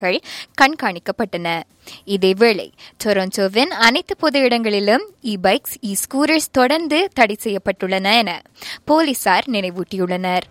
கண்காணிக்கப்பட்டன இதேவேளை டொரண்டோவின் அனைத்து பொது இடங்களிலும் இ பைக்ஸ் இ ஸ்கூட்டர்ஸ் தொடர்ந்து தடை செய்யப்பட்டுள்ளன என போலீசார் நினைவூட்டியுள்ளனர்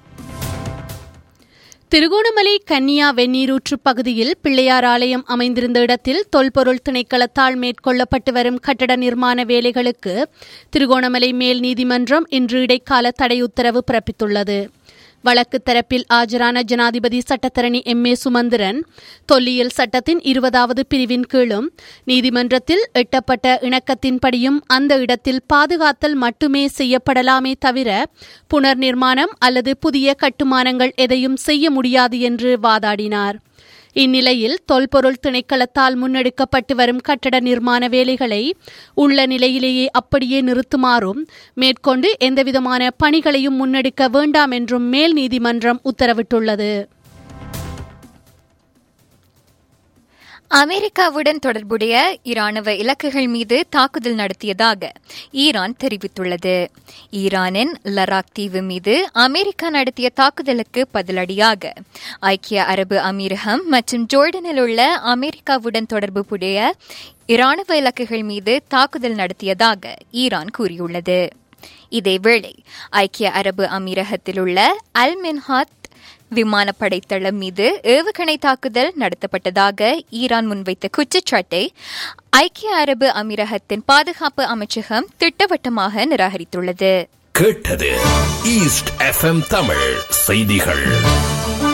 திருகோணமலை கன்னியா வெந்நீரூற்று பகுதியில் பிள்ளையார் ஆலயம் அமைந்திருந்த இடத்தில் தொல்பொருள் திணைக்களத்தால் மேற்கொள்ளப்பட்டு வரும் கட்டட நிர்மாண வேலைகளுக்கு திருகோணமலை மேல் நீதிமன்றம் இன்று இடைக்கால தடை உத்தரவு பிறப்பித்துள்ளது வழக்கு தரப்பில் ஆஜரான ஜனாதிபதி சட்டத்தரணி எம் ஏ சுமந்திரன் தொல்லியல் சட்டத்தின் இருபதாவது பிரிவின் கீழும் நீதிமன்றத்தில் எட்டப்பட்ட இணக்கத்தின்படியும் அந்த இடத்தில் பாதுகாத்தல் மட்டுமே செய்யப்படலாமே தவிர புனர் நிர்மாணம் அல்லது புதிய கட்டுமானங்கள் எதையும் செய்ய முடியாது என்று வாதாடினார் இந்நிலையில் தொல்பொருள் திணைக்களத்தால் முன்னெடுக்கப்பட்டு வரும் கட்டட நிர்மாண வேலைகளை உள்ள நிலையிலேயே அப்படியே நிறுத்துமாறும் மேற்கொண்டு எந்தவிதமான பணிகளையும் முன்னெடுக்க வேண்டாம் என்றும் மேல் நீதிமன்றம் உத்தரவிட்டுள்ளது அமெரிக்காவுடன் தொடர்புடைய இராணுவ இலக்குகள் மீது தாக்குதல் நடத்தியதாக ஈரான் தெரிவித்துள்ளது ஈரானின் லராக் தீவு மீது அமெரிக்கா நடத்திய தாக்குதலுக்கு பதிலடியாக ஐக்கிய அரபு அமீரகம் மற்றும் ஜோர்டனில் உள்ள அமெரிக்காவுடன் தொடர்புடைய இராணுவ இலக்குகள் மீது தாக்குதல் நடத்தியதாக ஈரான் கூறியுள்ளது இதேவேளை ஐக்கிய அரபு அமீரகத்தில் உள்ள அல் மின்ஹாத் விமானப்படை தளம் மீது ஏவுகணை தாக்குதல் நடத்தப்பட்டதாக ஈரான் முன்வைத்த குற்றச்சாட்டை ஐக்கிய அரபு அமீரகத்தின் பாதுகாப்பு அமைச்சகம் திட்டவட்டமாக நிராகரித்துள்ளது கேட்டது ஈஸ்ட் எஃப்எம் தமிழ் செய்திகள்